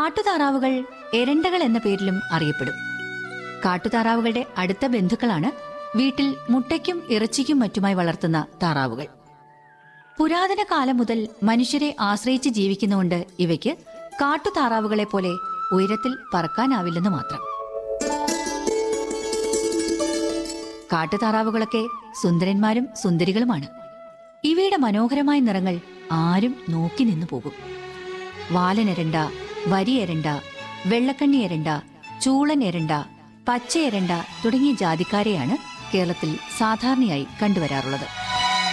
കാട്ടുതാറാവുകൾ എരണ്ടകൾ എന്ന പേരിലും അറിയപ്പെടും കാട്ടുതാറാവുകളുടെ അടുത്ത ബന്ധുക്കളാണ് വീട്ടിൽ മുട്ടയ്ക്കും ഇറച്ചിക്കും മറ്റുമായി വളർത്തുന്ന താറാവുകൾ പുരാതന കാലം മുതൽ മനുഷ്യരെ ആശ്രയിച്ച് ജീവിക്കുന്നതുകൊണ്ട് ഇവയ്ക്ക് കാട്ടുതാറാവുകളെ പോലെ ഉയരത്തിൽ പറക്കാനാവില്ലെന്ന് മാത്രം കാട്ടുതാറാവുകളൊക്കെ സുന്ദരന്മാരും സുന്ദരികളുമാണ് ഇവയുടെ മനോഹരമായ നിറങ്ങൾ ആരും നോക്കി നിന്നു പോകും വാലനെരണ്ട വരിയെരണ്ട വെള്ളക്കണ്ണി എരണ്ട ചൂളൻ എരണ്ട പച്ച എരണ്ട തുടങ്ങിയ ജാതിക്കാരെയാണ് കേരളത്തിൽ സാധാരണയായി കണ്ടുവരാറുള്ളത്